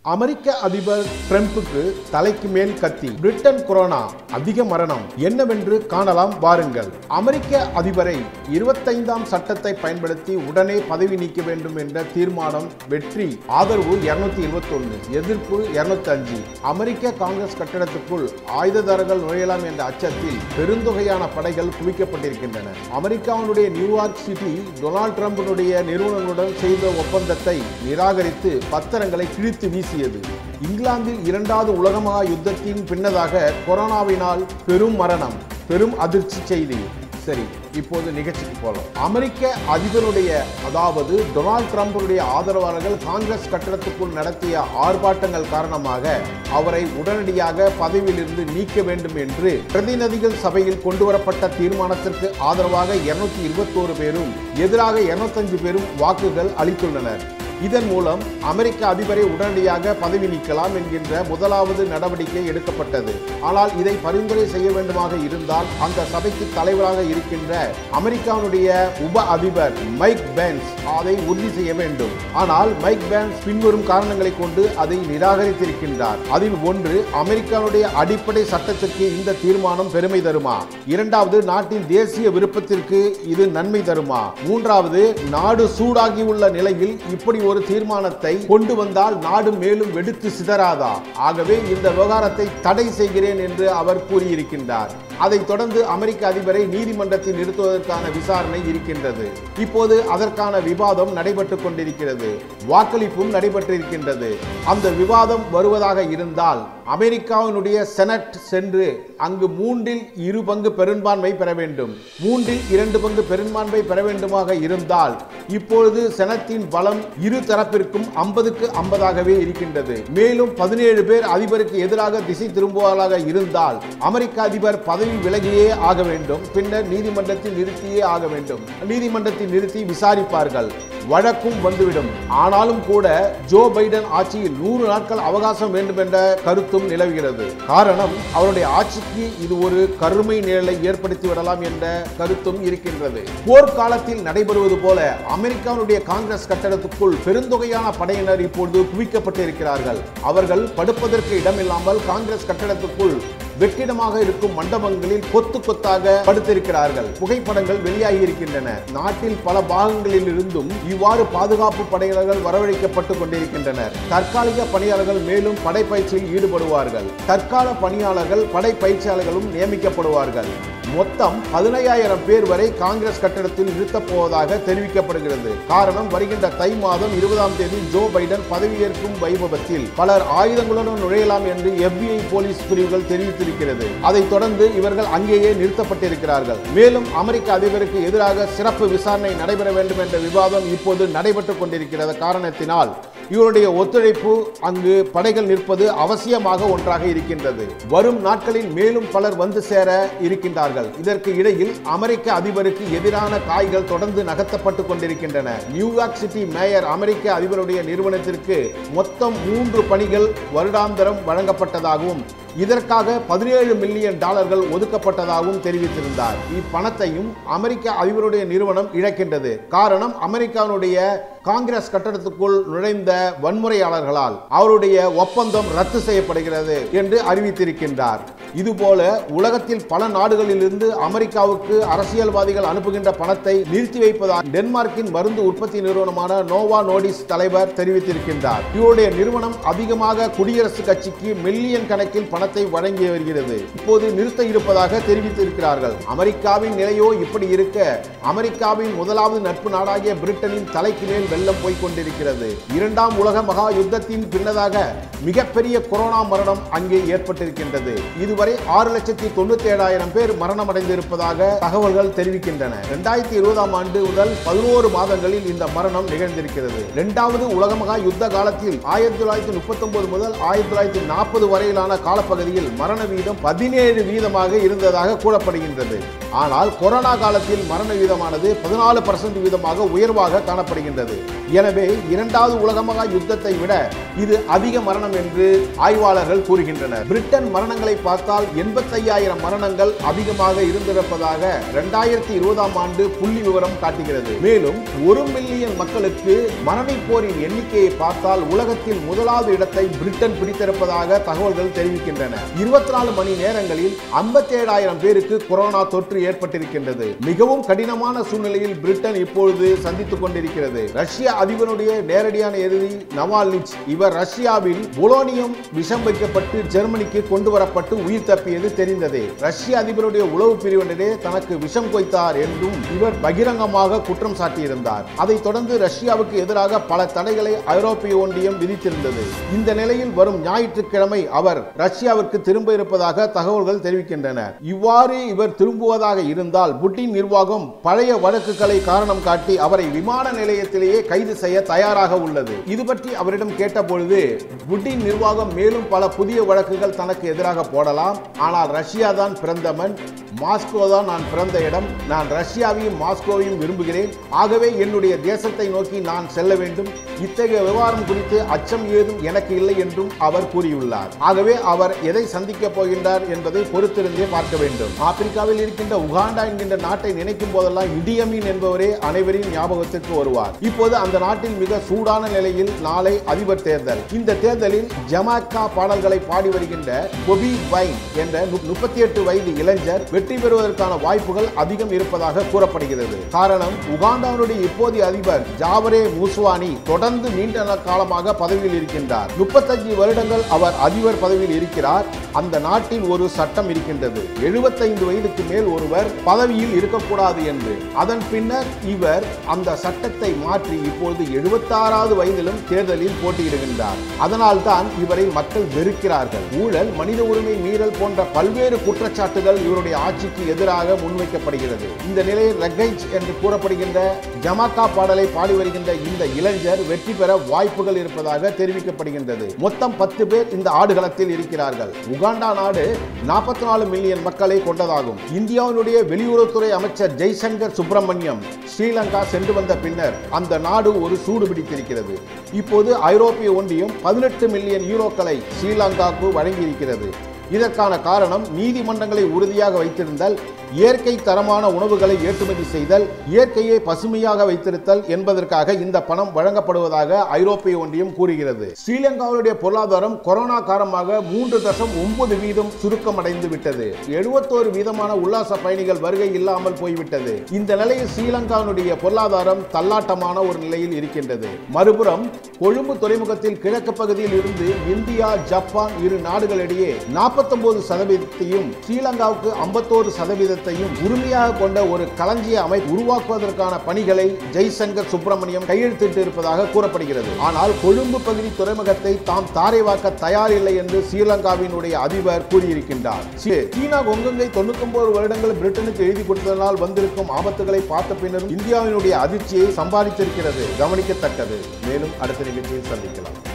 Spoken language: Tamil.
அமெரிக்க அதிபர் ட்ரம்புக்கு தலைக்கு மேல் கத்தி பிரிட்டன் கொரோனா அதிக மரணம் என்னவென்று காணலாம் வாருங்கள் அமெரிக்க அதிபரை இருபத்தைந்தாம் சட்டத்தை பயன்படுத்தி உடனே பதவி நீக்க வேண்டும் என்ற தீர்மானம் வெற்றி ஆதரவு இருநூத்தி இருபத்தொன்னு எதிர்ப்பு இருநூத்தி அஞ்சு அமெரிக்க காங்கிரஸ் கட்டடத்துக்குள் ஆயுததாரர்கள் நுழையலாம் என்ற அச்சத்தில் பெருந்தொகையான படைகள் குவிக்கப்பட்டிருக்கின்றன அமெரிக்காவினுடைய நியூயார்க் சிட்டி டொனால்ட் ட்ரம்பினுடைய நிறுவனங்களுடன் செய்த ஒப்பந்தத்தை நிராகரித்து பத்திரங்களை கிழித்து வீசியது இங்கிலாந்தில் இரண்டாவது உலக மகா யுத்தத்தின் பின்னதாக கொரோனாவினால் பெரும் மரணம் பெரும் அதிர்ச்சி செய்தி சரி இப்போது நிகழ்ச்சிக்கு போகலாம் அமெரிக்க அதிபருடைய அதாவது டொனால்ட் ட்ரம்புடைய ஆதரவாளர்கள் காங்கிரஸ் கட்டடத்துக்குள் நடத்திய ஆர்ப்பாட்டங்கள் காரணமாக அவரை உடனடியாக பதவியிலிருந்து நீக்க வேண்டும் என்று பிரதிநிதிகள் சபையில் கொண்டுவரப்பட்ட தீர்மானத்திற்கு ஆதரவாக இருநூத்தி இருபத்தோரு பேரும் எதிராக இருநூத்தஞ்சு பேரும் வாக்குகள் அளித்துள்ளனர் இதன் மூலம் அமெரிக்க அதிபரை உடனடியாக பதவி நீக்கலாம் என்கின்ற முதலாவது நடவடிக்கை எடுக்கப்பட்டது ஆனால் இதை பரிந்துரை செய்ய வேண்டுமாக இருந்தால் அந்த சபைக்கு தலைவராக இருக்கின்ற அமெரிக்காவுடைய உப அதிபர் மைக் பென்ஸ் அதை உறுதி செய்ய வேண்டும் ஆனால் மைக் பென்ஸ் பின்வரும் காரணங்களை கொண்டு அதை நிராகரித்திருக்கின்றார் அதில் ஒன்று அமெரிக்காவுடைய அடிப்படை சட்டத்திற்கு இந்த தீர்மானம் பெருமை தருமா இரண்டாவது நாட்டின் தேசிய விருப்பத்திற்கு இது நன்மை தருமா மூன்றாவது நாடு சூடாகியுள்ள நிலையில் இப்படி ஒரு தீர்மானத்தை கொண்டு வந்தால் நாடு மேலும் வெடித்து சிதறாதா ஆகவே இந்த விவகாரத்தை தடை செய்கிறேன் என்று அவர் கூறியிருக்கின்றார் அதைத் தொடர்ந்து அமெரிக்க அதிபரை நீதிமன்றத்தில் நிறுத்துவதற்கான விசாரணை இருக்கின்றது இப்போது அதற்கான விவாதம் நடைபெற்றுக் கொண்டிருக்கிறது வாக்களிப்பும் நடைபெற்றிருக்கின்றது அந்த விவாதம் வருவதாக இருந்தால் அமெரிக்காவினுடைய செனட் சென்று அங்கு மூன்றில் இரு பங்கு பெரும்பான்மை பெற வேண்டும் மூன்றில் இரண்டு பங்கு பெரும்பான்மை பெற வேண்டுமாக இருந்தால் இப்பொழுது செனத்தின் பலம் இரு தரப்பிற்கும் ஐம்பதுக்கு ஐம்பதாகவே இருக்கின்றது மேலும் பதினேழு பேர் அதிபருக்கு எதிராக திசை திரும்புவதாக இருந்தால் அமெரிக்க அதிபர் பதவி விலகியே ஆக வேண்டும் பின்னர் நீதிமன்றத்தில் நிறுத்தியே ஆக வேண்டும் நீதிமன்றத்தில் நிறுத்தி விசாரிப்பார்கள் வழக்கும் வந்துவிடும் ஆனாலும் கூட ஜோ பைடன் ஆட்சியில் நூறு நாட்கள் அவகாசம் வேண்டும் என்ற கருத்தும் நிலவுகிறது காரணம் அவருடைய ஆட்சிக்கு இது ஒரு கருமை நிழலை ஏற்படுத்தி விடலாம் என்ற கருத்தும் இருக்கின்றது போர்க்காலத்தில் நடைபெறுவது போல அமெரிக்காவுடைய காங்கிரஸ் கட்டடத்துக்குள் பெருந்தொகையான படையினர் இப்பொழுது குவிக்கப்பட்டிருக்கிறார்கள் அவர்கள் படுப்பதற்கு இடமில்லாமல் காங்கிரஸ் கட்டடத்துக்குள் வெற்றிடமாக இருக்கும் மண்டபங்களில் கொத்து கொத்தாக படுத்திருக்கிறார்கள் புகைப்படங்கள் வெளியாகி இருக்கின்றன நாட்டில் பல பாகங்களில் இருந்தும் இவ்வாறு பாதுகாப்பு படையினர்கள் வரவழைக்கப்பட்டு கொண்டிருக்கின்றனர் தற்காலிக பணியாளர்கள் மேலும் படைப்பயிற்சியில் ஈடுபடுவார்கள் தற்கால பணியாளர்கள் படை பயிற்சியாளர்களும் நியமிக்கப்படுவார்கள் மொத்தம் பதினையாயிரம் பேர் வரை காங்கிரஸ் கட்டடத்தில் நிறுத்தப் போவதாக தெரிவிக்கப்படுகிறது காரணம் வருகின்ற தை மாதம் இருபதாம் தேதி ஜோ பைடன் பதவியேற்கும் வைபவத்தில் பலர் ஆயுதங்களுடன் நுழையலாம் என்று FBI போலீஸ் பிரிவுகள் தெரிவித்திருக்கிறது அதைத் தொடர்ந்து இவர்கள் அங்கேயே நிறுத்தப்பட்டிருக்கிறார்கள் மேலும் அமெரிக்க அதிபருக்கு எதிராக சிறப்பு விசாரணை நடைபெற வேண்டும் என்ற விவாதம் இப்போது நடைபெற்றுக் கொண்டிருக்கிறது காரணத்தினால் இவருடைய ஒத்துழைப்பு அங்கு படைகள் நிற்பது அவசியமாக ஒன்றாக இருக்கின்றது வரும் நாட்களில் மேலும் பலர் வந்து சேர இருக்கின்றார்கள் இதற்கு இடையில் அமெரிக்க அதிபருக்கு எதிரான காய்கள் தொடர்ந்து நகர்த்தப்பட்டு கொண்டிருக்கின்றன நியூயார்க் சிட்டி மேயர் அமெரிக்க அதிபருடைய நிறுவனத்திற்கு மொத்தம் மூன்று பணிகள் வருடாந்தரம் வழங்கப்பட்டதாகவும் இதற்காக பதினேழு மில்லியன் டாலர்கள் ஒதுக்கப்பட்டதாகவும் தெரிவித்திருந்தார் இப்பணத்தையும் அமெரிக்க அதிபருடைய நிறுவனம் இழக்கின்றது காரணம் அமெரிக்காவுடைய காங்கிரஸ் கட்டடத்துக்குள் நுழைந்த வன்முறையாளர்களால் அவருடைய ஒப்பந்தம் ரத்து செய்யப்படுகிறது என்று அறிவித்திருக்கின்றார் இதுபோல உலகத்தில் பல நாடுகளிலிருந்து அமெரிக்காவுக்கு அரசியல்வாதிகள் அனுப்புகின்ற பணத்தை நிறுத்தி வைப்பதாக டென்மார்க்கின் மருந்து உற்பத்தி நிறுவனமான நோவா நோடிஸ் தலைவர் தெரிவித்திருக்கின்றார் இவருடைய நிறுவனம் அதிகமாக குடியரசுக் கட்சிக்கு மில்லியன் கணக்கில் பணத்தை வழங்கி வருகிறது இப்போது நிறுத்த இருப்பதாக தெரிவித்திருக்கிறார்கள் அமெரிக்காவின் நிலையோ இப்படி இருக்க அமெரிக்காவின் முதலாவது நட்பு நாடாகிய பிரிட்டனின் தலைக்கு மேல் வெள்ளம் போய்க் கொண்டிருக்கிறது இரண்டாம் உலக மகா யுத்தத்தின் பின்னதாக மிகப்பெரிய கொரோனா மரணம் அங்கே ஏற்பட்டிருக்கின்றது இதுவரை ஆறு லட்சத்தி தொண்ணூத்தி ஏழாயிரம் பேர் மரணம் அடைந்திருப்பதாக தகவல்கள் தெரிவிக்கின்றன இரண்டாயிரத்தி இருபதாம் ஆண்டு முதல் பதினோரு மாதங்களில் இந்த மரணம் நிகழ்ந்திருக்கிறது இரண்டாவது உலக மகா யுத்த காலத்தில் ஆயிரத்தி தொள்ளாயிரத்தி முப்பத்தி ஒன்பது முதல் ஆயிரத்தி தொள்ளாயிரத்தி நாற்பது வரையிலான காலப்பகுதி பகுதியில் மரண வீதம் பதினேழு வீதமாக இருந்ததாக கூறப்படுகின்றது ஆனால் கொரோனா காலத்தில் மரண வீதமானது பதினாலு பர்சன்ட் வீதமாக உயர்வாக காணப்படுகின்றது எனவே இரண்டாவது உலக மகா யுத்தத்தை விட இது அதிக மரணம் என்று ஆய்வாளர்கள் கூறுகின்றனர் பிரிட்டன் மரணங்களை பார்த்தால் எண்பத்தையாயிரம் மரணங்கள் அதிகமாக இருந்திருப்பதாக இரண்டாயிரத்தி இருபதாம் ஆண்டு புள்ளி விவரம் காட்டுகிறது மேலும் ஒரு மில்லியன் மக்களுக்கு மரணிப்போரின் எண்ணிக்கையை பார்த்தால் உலகத்தில் முதலாவது இடத்தை பிரிட்டன் பிடித்திருப்பதாக தகவல்கள் தெரிவிக்கின்றன இருபத்தி நாலு மணி நேரங்களில் ஐம்பத்தி ஏழாயிரம் பேருக்கு கொரோனா தொற்று ஏற்பட்டிருக்கின்றது மிகவும் கடினமான சூழ்நிலையில் பிரிட்டன் இப்பொழுது சந்தித்துக் கொண்டிருக்கிறது ரஷ்ய அதிபருடைய நேரடியான எதிரி நவால்னிச் இவர் ரஷ்யாவில் புலோனியம் விஷம் வைக்கப்பட்டு ஜெர்மனிக்கு கொண்டு வரப்பட்டு உயிர் தப்பியது தெரிந்ததே ரஷ்ய அதிபருடைய உளவு பிரிவினரே தனக்கு விஷம் கொய்த்தார் என்றும் இவர் பகிரங்கமாக குற்றம் சாட்டியிருந்தார் அதைத் தொடர்ந்து ரஷ்யாவுக்கு எதிராக பல தடைகளை ஐரோப்பிய ஒன்றியம் விதித்திருந்தது இந்த நிலையில் வரும் ஞாயிற்றுக்கிழமை அவர் ரஷ்யாவிற்கு திரும்ப இருப்பதாக தகவல்கள் தெரிவிக்கின்றன இவ்வாறு இவர் திரும்புவதாக இருந்தால் புட்டின் நிர்வாகம் பழைய வழக்குகளை காரணம் காட்டி அவரை விமான நிலையத்திலேயே கைது செய்ய தயாராக உள்ளது இது பற்றி அவரிடம் கேட்டபொழுது புட்டின் நிர்வாகம் மேலும் பல புதிய வழக்குகள் தனக்கு எதிராக போடலாம் ஆனால் ரஷ்யா தான் பிறந்தமன் மாஸ்கோ தான் நான் பிறந்த இடம் நான் ரஷ்யாவையும் மாஸ்கோவையும் விரும்புகிறேன் ஆகவே என்னுடைய தேசத்தை நோக்கி நான் செல்ல வேண்டும் இத்தகைய விவகாரம் குறித்து அச்சம் ஏதும் எனக்கு இல்லை என்றும் அவர் கூறியுள்ளார் ஆகவே அவர் எதை சந்திக்கப் போகின்றார் என்பதை பொறுத்திருந்தே பார்க்க வேண்டும் ஆப்பிரிக்காவில் இருக்கின்ற உகாண்டா என்கின்ற நாட்டை நினைக்கும் போதெல்லாம் இடியமீன் என்பவரே அனைவரின் ஞாபகத்திற்கு வருவார் இப்போது அந்த நாட்டில் மிக சூடான நிலையில் நாளை அதிபர் தேர்தல் இந்த தேர்தலில் ஜமாக்கா பாடல்களை பாடி வருகின்ற கொபி வைன் என்ற முப்பத்தி எட்டு வயது இளைஞர் வெற்றி பெறுவதற்கான வாய்ப்புகள் அதிகம் இருப்பதாக கூறப்படுகிறது காரணம் உகாண்டாவுடைய இப்போதைய அதிபர் ஜாவரே மூஸ்வானி தொடர்ந்து நீண்ட காலமாக பதவியில் இருக்கின்றார் முப்பத்தஞ்சு வருடங்கள் அவர் அதிபர் பதவியில் இருக்கிறார் அந்த நாட்டில் ஒரு சட்டம் இருக்கின்றது எழுபத்தைந்து வயதுக்கு மேல் ஒருவர் பதவியில் இருக்கக்கூடாது என்று அதன் பின்னர் இவர் அந்த சட்டத்தை மாற்றி இப்பொழுது எழுபத்தாறாவது வயதிலும் தேர்தலில் போட்டியிடுகின்றார் அதனால் தான் இவரை மக்கள் வெறுக்கிறார்கள் ஊழல் மனித உரிமை மீறல் போன்ற பல்வேறு குற்றச்சாட்டுகள் இவருடைய ஆட்சிக்கு எதிராக முன்வைக்கப்படுகிறது இந்த நிலையில் ரெக்கைச் என்று கூறப்படுகின்ற ஜமாக்கா பாடலை பாடி வருகின்ற இந்த இளைஞர் வெற்றி பெற வாய்ப்புகள் இருப்பதாக தெரிவிக்கப்படுகின்றது மொத்தம் பத்து பேர் இந்த ஆடுகளத்தில் இருக்கிறார்கள் உகாண்டா நாடு நாற்பத்தி நாலு மில்லியன் மக்களை கொண்டதாகும் இந்தியாவினுடைய வெளியுறவுத்துறை அமைச்சர் ஜெய்சங்கர் சுப்பிரமணியம் ஸ்ரீலங்கா சென்று வந்த பின்னர் அந்த நாடு ஒரு சூடு பிடித்திருக்கிறது இப்போது ஐரோப்பிய ஒன்றியம் பதினெட்டு மில்லியன் யூரோக்களை ஸ்ரீலங்காவுக்கு வழங்கியிருக்கிறது இதற்கான காரணம் நீதிமன்றங்களை உறுதியாக வைத்திருந்தல் இயற்கை தரமான உணவுகளை ஏற்றுமதி செய்தல் இயற்கையை பசுமையாக வைத்திருத்தல் என்பதற்காக இந்த பணம் வழங்கப்படுவதாக ஐரோப்பிய ஒன்றியம் கூறுகிறது ஸ்ரீலங்காவுடைய பொருளாதாரம் கொரோனா காரணமாக மூன்று தசம் ஒன்பது வீதம் சுருக்கமடைந்து விட்டது எழுபத்தோரு வீதமான உல்லாச பயணிகள் வருகை இல்லாமல் போய்விட்டது இந்த நிலையில் ஸ்ரீலங்காவினுடைய பொருளாதாரம் தள்ளாட்டமான ஒரு நிலையில் இருக்கின்றது மறுபுறம் கொழும்பு துறைமுகத்தில் கிழக்கு பகுதியில் இருந்து இந்தியா ஜப்பான் இரு நாடுகளிடையே நாற்பத்தொன்பது சதவீதத்தையும் ஸ்ரீலங்காவுக்கு ஐம்பத்தோரு சதவீதத்தையும் உரிமையாக கொண்ட ஒரு களஞ்சிய அமைப்பு உருவாக்குவதற்கான பணிகளை ஜெய்சங்கர் சுப்பிரமணியம் கையெழுத்திட்டு இருப்பதாக கூறப்படுகிறது ஆனால் கொழும்பு பகுதி துறைமுகத்தை தாம் தாரைவாக்க தயாரில்லை என்று ஸ்ரீலங்காவினுடைய அதிபர் கூறியிருக்கின்றார் சீ- சீனா கொங்கங்கை தொண்ணூத்தி வருடங்கள் பிரிட்டனுக்கு எழுதி கொடுத்ததனால் வந்திருக்கும் ஆபத்துகளை பார்த்த பின்னரும் இந்தியாவினுடைய அதிர்ச்சியை சம்பாதித்திருக்கிறது கவனிக்கத்தக்கது மேலும் அடுத்த நிகழ்ச்சியில் சந்திக்கலாம்